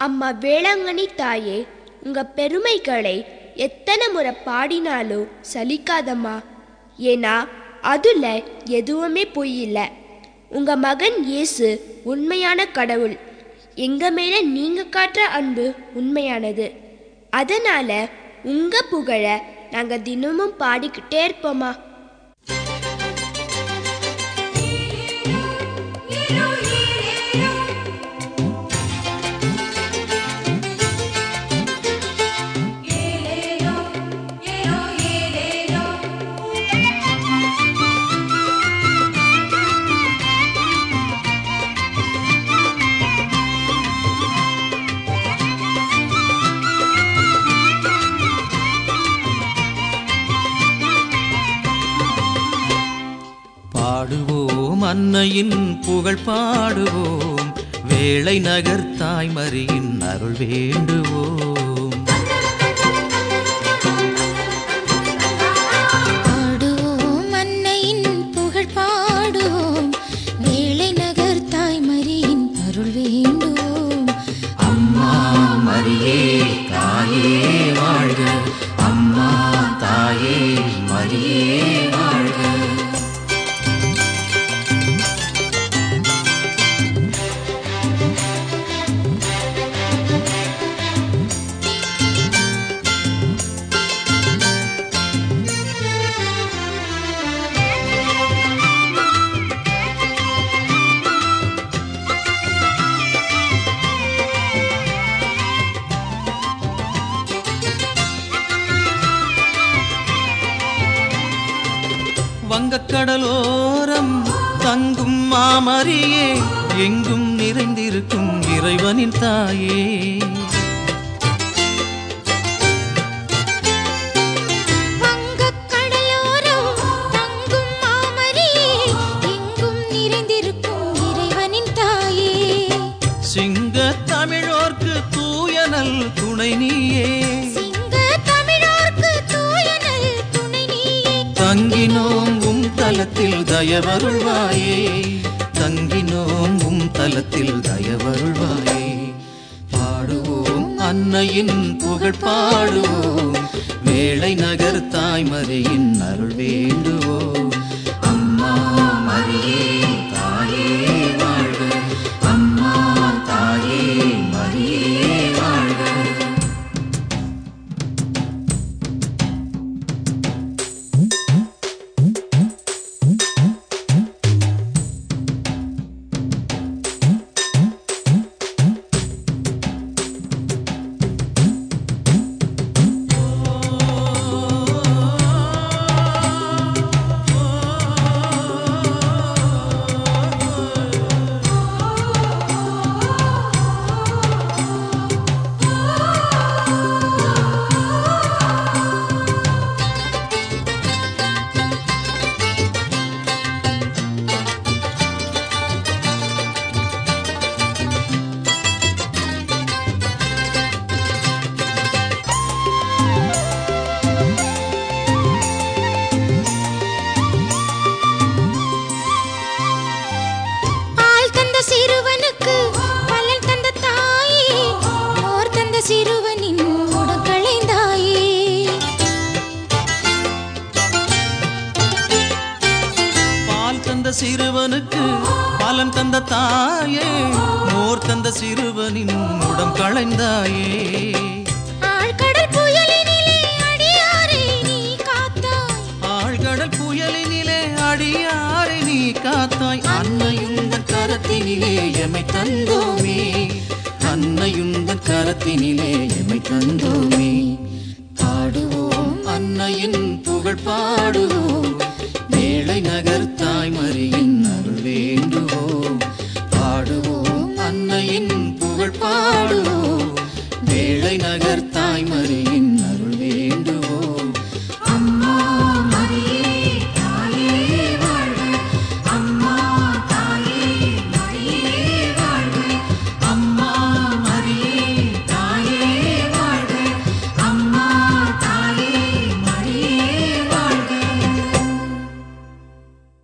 அம்மா வேளாங்கண்ணி தாயே உங்க பெருமைகளை எத்தனை முறை பாடினாலும் சலிக்காதம்மா ஏன்னா அதுல எதுவுமே பொய் இல்லை உங்க மகன் இயேசு உண்மையான கடவுள் எங்க மேல நீங்க காட்டுற அன்பு உண்மையானது அதனால உங்க புகழ நாங்க தினமும் பாடிக்கிட்டே இருப்போமா பாடுவோம் அன்னையின் புகழ் பாடுவோம் வேளை நகர் தாய்மரியின் அருள் வேண்டுவோம் பாடுவோம் அன்னையின் புகழ் பாடுவோம் வேளை நகர் தாய்மரியின் அருள் வேண்டுவோம் அம்மா மரியே தாயே வாழ்க அம்மா தாயே மரியே வாழ்க வங்கக்கடலோரம் தங்கும் மாமரியே எங்கும் நிறைந்திருக்கும் இறைவனின் தாயே வங்கக் கடலோரம் தங்கும் மாமரியே எங்கும் நிறைந்திருக்கும் இறைவனின் தாயே சிங்க தமிழோர்க்கு தூயனல் துணை நீயே சிங்க தமிழோர்க்கு தூயனல் துணை நீயே தங்கினோம் உம் தலத்தில் தயவருள்வாயே தங்கினோம் உம் தலத்தில் தயவருள்வாயே பாடுவோம் அன்னையின் புகழ் பாடுவோம் வேளை நகர் தாய்மரியின் அருள் வேண்டுவோம் அம்மா மரியே தாயே வாழ்க அம்மா தாயே மரியே வாழ்க பால் தந்த சிறுவனுக்கு பலன் தந்த தாயே மோர் தந்த சிறுவனின் உடக்களைந்தாயே பால் தந்த சிறுவனுக்கு பலன் தந்த தாயே மோர் தந்த சிறுவனின் முடம் களைந்தாயே ஆழ்கடல் புயலினிலே அடியாரை நீ காத்தாய் ஆழ்கடல் புயலினிலே அடியாரை நீ காத்தாய் அன்னையுந்தன் கரத்தினிலே எமை தந்தோமே அன்னையுந்தன் கரத்தினிலே எமை தந்தோமே பாடுவோம் அன்னையின் புகழ் பாடுவோம்